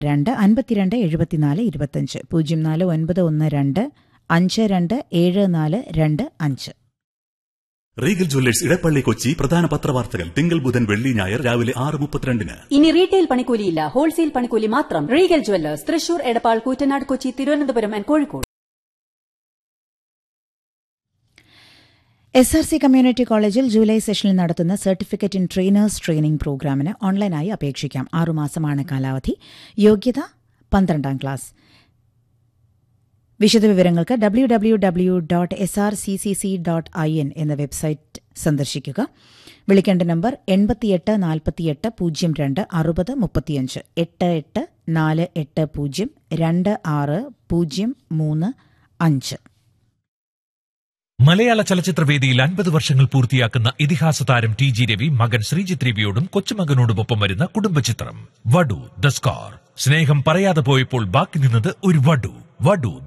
രണ്ട് അൻപത്തിരണ്ട് എഴുപത്തിനാല് ഇരുപത്തഞ്ച് പൂജ്യം നാല് ഒൻപത് ഒന്ന് രണ്ട് അഞ്ച് രണ്ട് ഏഴ് നാല് രണ്ട് അഞ്ച് റീഗൽ ജ്വല്ലേഴ്സ് ഇടപ്പള്ളി കൊച്ചി പ്രധാന പത്രവാർത്തകൾ തിങ്കൾ ബുധൻ വെള്ളി ഞായർ രാവിലെ ആറ് മുപ്പത്തിരണ്ടിന് ഇനി റീറ്റെയിൽ പണിക്കൂലിയില്ല ഹോൾസെയിൽ പണിക്കൂലി മാത്രം Regal Jewellers Thrissur Edappal Koottanad Kochi Thiruvananthapuram and Kozhikode S R C community കോളേജിൽ ജൂലൈ സെഷനിൽ നടത്തുന്ന സർട്ടിഫിക്കറ്റ് ഇൻ ട്രെയിനേഴ്സ് ട്രെയിനിംഗ് പ്രോഗ്രാമിന് ഓൺലൈനായി അപേക്ഷിക്കാം ആറുമാസമാണ് കാലാവധി യോഗ്യത പന്ത്രണ്ടാം ക്ലാസ് വിശദവിവരങ്ങൾക്ക് W W W dot S R C C C dot I N എന്ന വെബ്സൈറ്റ് സന്ദർശിക്കുക വിളിക്കേണ്ട നമ്പർ എൺപത്തിയെട്ട് നാൽപ്പത്തിയെട്ട് പൂജ്യം രണ്ട് അറുപത് മുപ്പത്തിയഞ്ച് എട്ട് എട്ട് നാല് എട്ട് പൂജ്യം രണ്ട് ആറ് പൂജ്യം മൂന്ന് അഞ്ച് മലയാള ചലച്ചിത്രവേദിയിൽ അൻപത് വർഷങ്ങൾ പൂർത്തിയാക്കുന്ന ഇതിഹാസ താരം ടി ജി രവി മകൻ ശ്രീജിത്ത് രവിയോടും കൊച്ചുമകനോടുമൊപ്പം വരുന്ന കുടുംബചിത്രം വടു ദ സ്കാർ സ്നേഹം പറയാതെ പോയപ്പോൾ ബാക്കി നിന്നത് ഒരു വടു വടു